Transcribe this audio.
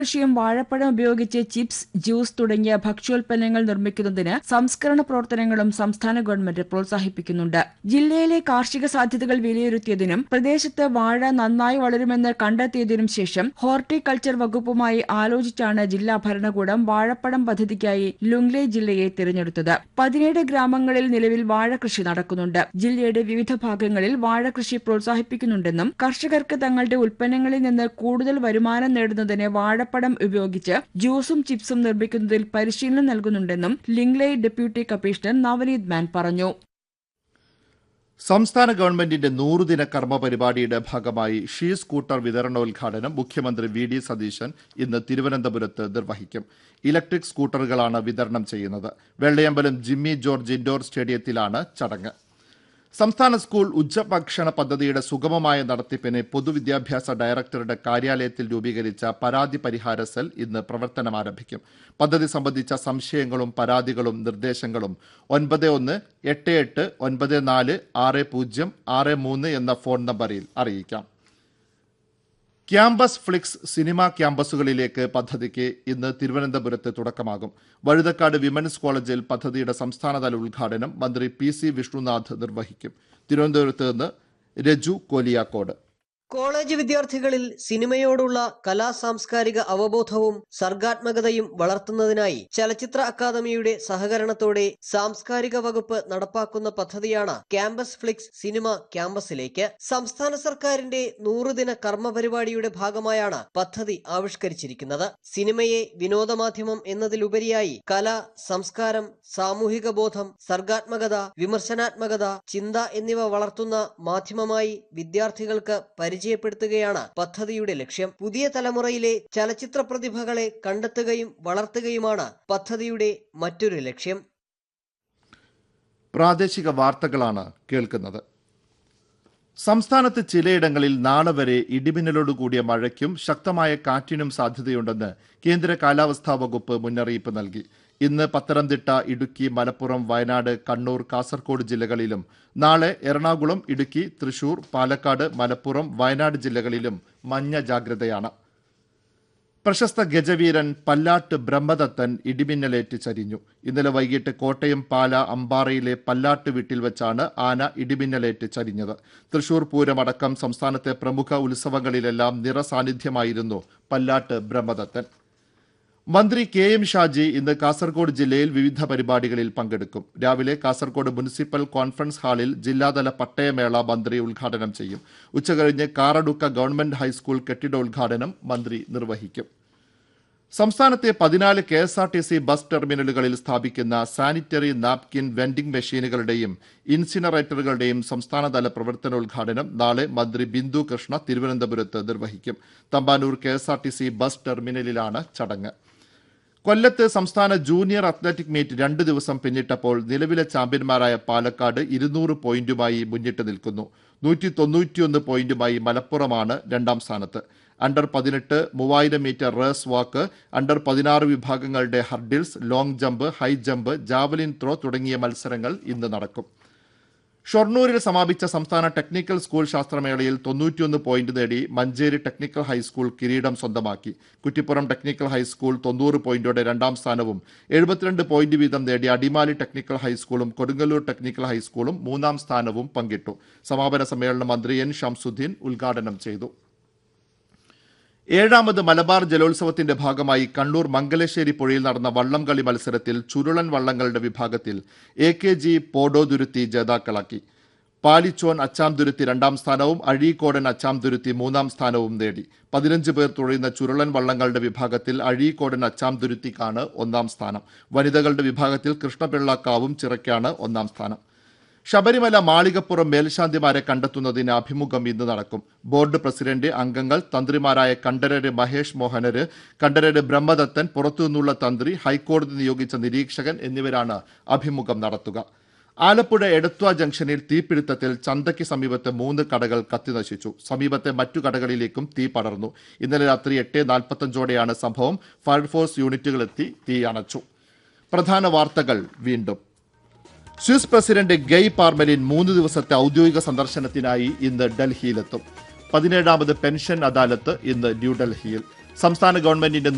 കൃഷിയും വാഴപ്പഴം ഉപയോഗിച്ച് ചിപ്സ് ജ്യൂസ് തുടങ്ങിയ ഭക്ഷ്യോൽപ്പന്നങ്ങൾ നിർമ്മിക്കുന്നതിന് സംസ്കരണ പ്രവർത്തനങ്ങളും സംസ്ഥാന ഗവൺമെന്റ് പ്രോത്സാഹിപ്പിക്കുന്നുണ്ട് ജില്ലയിലെ കാർഷിക സാധ്യതകൾ വിലയിരുത്തിയതിനും പ്രദേശത്ത് വാഴ നന്നായി വളരുമെന്ന് കണ്ടെത്തിയതിനും ശേഷം ഹോർട്ടികൾച്ചർ വകുപ്പുമായി ആലോചിച്ചാണ് ജില്ലാ ഭരണകൂടം വാഴപ്പഴം പദ്ധതിക്കായി ലുങ്ലെ ജില്ലയെ തിരഞ്ഞെടുത്തത് പതിനേഴ് ഗ്രാമങ്ങളിൽ നിലവിൽ വാഴ കൃഷി നടക്കുന്നുണ്ട് ജില്ലയുടെ വിവിധ ഭാഗങ്ങളിൽ വാഴ കൃഷി പ്രോത്സാഹിപ്പിക്കുന്നുണ്ടെന്നും കർഷകർക്ക് തങ്ങളുടെ ഉൽപ്പന്നങ്ങളിൽ നിന്ന് കൂടുതൽ വരുമാനം നേടുന്നതിന് വാഴപ്പഴം ഉപയോഗിച്ച് ജ്യൂസും ചിപ്സും നിർമ്മിക്കുന്നതിൽ പരിശീലനം നൽകുന്നുണ്ടെന്നും ലിംഗ്ലൈ ഡെപ്യൂട്ടി കമ്മീഷണർ നവനീത് മാൻ പറഞ്ഞു സംസ്ഥാന ഗവൺമെന്റിന്റെ നൂറുദിന കർമ്മ പരിപാടിയുടെ ഭാഗമായി ഷീ സ്കൂട്ടർ വിതരണോദ്ഘാടനം മുഖ്യമന്ത്രി വി ഡി സതീശൻ ഇന്ന് തിരുവനന്തപുരത്ത് നിർവഹിക്കും ഇലക്ട്രിക് സ്കൂട്ടറുകളാണ് വിതരണം ചെയ്യുന്നത് വെള്ളയമ്പലം ജിമ്മി ജോർജ് ഇൻഡോർ സ്റ്റേഡിയത്തിലാണ് ചടങ്ങ് സംസ്ഥാന സ്കൂൾ ഉച്ചഭക്ഷണ പദ്ധതിയുടെ സുഗമമായ നടത്തിപ്പിന് പൊതുവിദ്യാഭ്യാസ ഡയറക്ടറുടെ കാര്യാലയത്തിൽ രൂപീകരിച്ച പരാതി പരിഹാര സെൽ ഇന്ന് പ്രവർത്തനം ആരംഭിക്കും പദ്ധതി സംബന്ധിച്ച സംശയങ്ങളും പരാതികളും നിർദ്ദേശങ്ങളും ഒൻപത് ഒന്ന് എട്ട് എട്ട് ഒൻപത് നാല് ആറ് പൂജ്യം ആറ് മൂന്ന് എന്ന ഫോൺ നമ്പറിൽ അറിയിക്കാം ക്യാമ്പസ് ഫ്ലിക്സ് സിനിമാ ക്യാമ്പസുകളിലേക്ക് പദ്ധതിക്ക് ഇന്ന് തിരുവനന്തപുരത്ത് തുടക്കമാകും വഴുതക്കാട് വിമൻസ് കോളേജിൽ പദ്ധതിയുടെ സംസ്ഥാനതല ഉദ്ഘാടനം മന്ത്രി പി സി വിഷ്ണുനാഥ് നിർവഹിക്കും തിരുവനന്തപുരത്ത് നിന്ന് രജു കോലിയാക്കോട് കോളേജ് വിദ്യാർത്ഥികളിൽ സിനിമയോടുള്ള കലാ സാംസ്കാരിക അവബോധവും സർഗാത്മകതയും വളർത്തുന്നതിനായി ചലച്ചിത്ര അക്കാദമിയുടെ സഹകരണത്തോടെ സാംസ്കാരിക വകുപ്പ് നടപ്പാക്കുന്ന പദ്ധതിയാണ് ക്യാമ്പസ് ഫ്ലിക്സ് സിനിമ ക്യാമ്പസിലേക്ക് സംസ്ഥാന സർക്കാരിന്റെ നൂറുദിന കർമ്മ പരിപാടിയുടെ ഭാഗമായാണ് പദ്ധതി ആവിഷ്കരിച്ചിരിക്കുന്നത് സിനിമയെ വിനോദമാധ്യമം എന്നതിലുപരിയായി കല സംസ്കാരം സാമൂഹിക ബോധം സർഗാത്മകത വിമർശനാത്മകത ചിന്ത എന്നിവ വളർത്തുന്ന മാധ്യമമായി വിദ്യാർത്ഥികൾക്ക് പരിചയപ്പെടുത്തുകയാണ് പദ്ധതിയുടെ ലക്ഷ്യം പുതിയ തലമുറയിലെ ചലച്ചിത്ര പ്രതിഭകളെ കണ്ടെത്തുകയും വളർത്തുകയുമാണ് പദ്ധതിയുടെ മറ്റൊരു ലക്ഷ്യം പ്രാദേശിക വാർത്തകളാണ് കേൾക്കുന്നത് സംസ്ഥാനത്ത് ചിലയിടങ്ങളിൽ നാളെ വരെ ഇടിമിന്നലോട് കൂടിയ മഴയ്ക്കും ശക്തമായ കാറ്റിനും സാധ്യതയുണ്ടെന്ന് കേന്ദ്ര കാലാവസ്ഥാ വകുപ്പ് മുന്നറിയിപ്പ് നൽകി ഇന്ന് പത്തനംതിട്ട ഇടുക്കി മലപ്പുറം വയനാട് കണ്ണൂർ കാസർഗോഡ് ജില്ലകളിലും നാളെ എറണാകുളം ഇടുക്കി തൃശൂർ പാലക്കാട് മലപ്പുറം വയനാട് ജില്ലകളിലും മഞ്ഞ ജാഗ്രതയാണ് പ്രശസ്ത ഗജവീരൻ പല്ലാട്ട് ബ്രഹ്മദത്തൻ ഇടിമിന്നലേറ്റ് ചരിഞ്ഞു ഇന്നലെ വൈകിട്ട് കോട്ടയം പാല അമ്പാറയിലെ പല്ലാട്ട് വീട്ടിൽ വെച്ചാണ് ആന ഇടിമിന്നലേറ്റ് ചരിഞ്ഞത് തൃശൂർ പൂരമടക്കം സംസ്ഥാനത്തെ പ്രമുഖ ഉത്സവങ്ങളിലെല്ലാം നിറസാന്നിധ്യമായിരുന്നു പല്ലാട്ട് ബ്രഹ്മദത്തൻ മന്ത്രി കെ എം ഷാജി ഇന്ന് കാസർഗോഡ് ജില്ലയിൽ വിവിധ പരിപാടികളിൽ പങ്കെടുക്കും രാവിലെ കാസർഗോഡ് മുനിസിപ്പൽ കോൺഫറൻസ് ഹാളിൽ ജില്ലാതല പട്ടയമേള മന്ത്രി ഉദ്ഘാടനം ചെയ്യും ഉച്ചകഴിഞ്ഞ് കാറടുക്ക ഗവൺമെന്റ് ഹൈസ്കൂൾ കെട്ടിടോദ്ഘാടനം മന്ത്രി നിർവഹിക്കും സംസ്ഥാനത്തെ പതിനാല് K S R T C bus ടെർമിനലുകളിൽ സ്ഥാപിക്കുന്ന സാനിറ്ററി നാപ്കിൻ വെൻഡിംഗ് മെഷീനുകളുടെയും ഇൻസിനറേറ്ററുകളുടെയും സംസ്ഥാനതല പ്രവർത്തനോദ്ഘാടനം നാളെ മന്ത്രി ബിന്ദു കൃഷ്ണ തിരുവനന്തപുരത്ത് നിർവഹിക്കും Thampanoor K S R T C bus ടെർമിനലിലാണ് ചടങ്ങ് കൊല്ലത്ത് സംസ്ഥാന ജൂനിയർ അത്ലറ്റിക് മീറ്റ് രണ്ട് ദിവസം പിന്നിട്ടപ്പോൾ നിലവിലെ ചാമ്പ്യന്മാരായ പാലക്കാട് ഇരുന്നൂറ് പോയിന്റുമായി മുന്നിട്ട് നിൽക്കുന്നു നൂറ്റി തൊണ്ണൂറ്റിയൊന്ന് പോയിന്റുമായി മലപ്പുറമാണ് രണ്ടാം സ്ഥാനത്ത് അണ്ടർ പതിനെട്ട് മൂവായിരം മീറ്റർ റേസ് വാക്ക് അണ്ടർ പതിനാറ് വിഭാഗങ്ങളുടെ hurdles long jump high jump javelin throw തുടങ്ങിയ മത്സരങ്ങൾ ഇന്ന് നടക്കും ഷൊർണൂരിൽ സമാപിച്ച സംസ്ഥാന ടെക്നിക്കൽ സ്കൂൾ ശാസ്ത്രമേളയിൽ തൊണ്ണൂറ്റിയൊന്ന് പോയിന്റ് നേടി മഞ്ചേരി ടെക്നിക്കൽ ഹൈസ്കൂൾ കിരീടം സ്വന്തമാക്കി കുറ്റിപ്പുറം ടെക്നിക്കൽ ഹൈസ്കൂൾ തൊണ്ണൂറ് പോയിന്റോടെ രണ്ടാം സ്ഥാനവും എഴുപത്തിരണ്ട് പോയിന്റ് വീതം നേടിയ അടിമാലി ടെക്നിക്കൽ ഹൈസ്കൂളും കൊടുങ്ങല്ലൂർ ടെക്നിക്കൽ ഹൈസ്കൂളും മൂന്നാം സ്ഥാനവും പങ്കിട്ടു സമാപന സമ്മേളനം മന്ത്രി എൻ ഷംസുദ്ദീൻ ഉദ്ഘാടനം ചെയ്തു ഏഴാമത് മലബാർ ജലോത്സവത്തിന്റെ ഭാഗമായി കണ്ണൂർ മംഗലശ്ശേരി പുഴയിൽ നടന്ന വള്ളംകളി മത്സരത്തിൽ ചുരുളൻ വള്ളങ്ങളുടെ വിഭാഗത്തിൽ എ കെ ജി പോഡോതുരുത്തി ജേതാക്കളാക്കി പാലിച്ചോൻ അച്ചാംതുരുത്തി രണ്ടാം സ്ഥാനവും അഴീക്കോടൻ അച്ചാംതുരുത്തി മൂന്നാം സ്ഥാനവും നേടി പതിനഞ്ച് പേർ തുഴയുന്ന ചുരുളൻ വള്ളങ്ങളുടെ വിഭാഗത്തിൽ അഴീക്കോടൻ അച്ചാംതുരുത്തിക്കാണ് ഒന്നാം സ്ഥാനം വനിതകളുടെ വിഭാഗത്തിൽ കൃഷ്ണപിള്ളക്കാവും ചിറയ്ക്കാണ് ഒന്നാം സ്ഥാനം ശബരിമല മാളികപ്പുറം മേൽശാന്തിമാരെ കണ്ടെത്തുന്നതിന് അഭിമുഖം ഇന്ന് നടക്കും ബോർഡ് പ്രസിഡന്റ് അംഗങ്ങൾ തന്ത്രിമാരായ കണ്ഠരര് മഹേഷ് മോഹനര് കണ്ഠരര് ബ്രഹ്മദത്തൻ പുറത്തുനിന്നുള്ള തന്ത്രി ഹൈക്കോടതി നിയോഗിച്ച നിരീക്ഷകൻ എന്നിവരാണ് അഭിമുഖം നടത്തുക ആലപ്പുഴ എടത്വ ജംഗ്ഷനിൽ തീപിടുത്തത്തിൽ ചന്തയ്ക്ക് സമീപത്ത് മൂന്ന് കടകൾ കത്തിനശിച്ചു സമീപത്തെ മറ്റു കടകളിലേക്കും തീ പടർന്നു ഇന്നലെ രാത്രി എട്ട് നാൽപ്പത്തഞ്ചോടെയാണ് സംഭവം ഫയർഫോഴ്സ് യൂണിറ്റുകളെത്തി തീ അണച്ചു പ്രധാന വാർത്തകൾ വീണ്ടും സ്വിസ് പ്രസിഡന്റ് ഗെയ് പാർമലിൻ മൂന്ന് ദിവസത്തെ ഔദ്യോഗിക സന്ദർശനത്തിനായി ഇന്ന് ഡൽഹിയിലെത്തും പതിനേഴാമത് പെൻഷൻ അദാലത്ത് ഇന്ന് ന്യൂഡൽഹിയിൽ സംസ്ഥാന ഗവൺമെന്റിന്റെ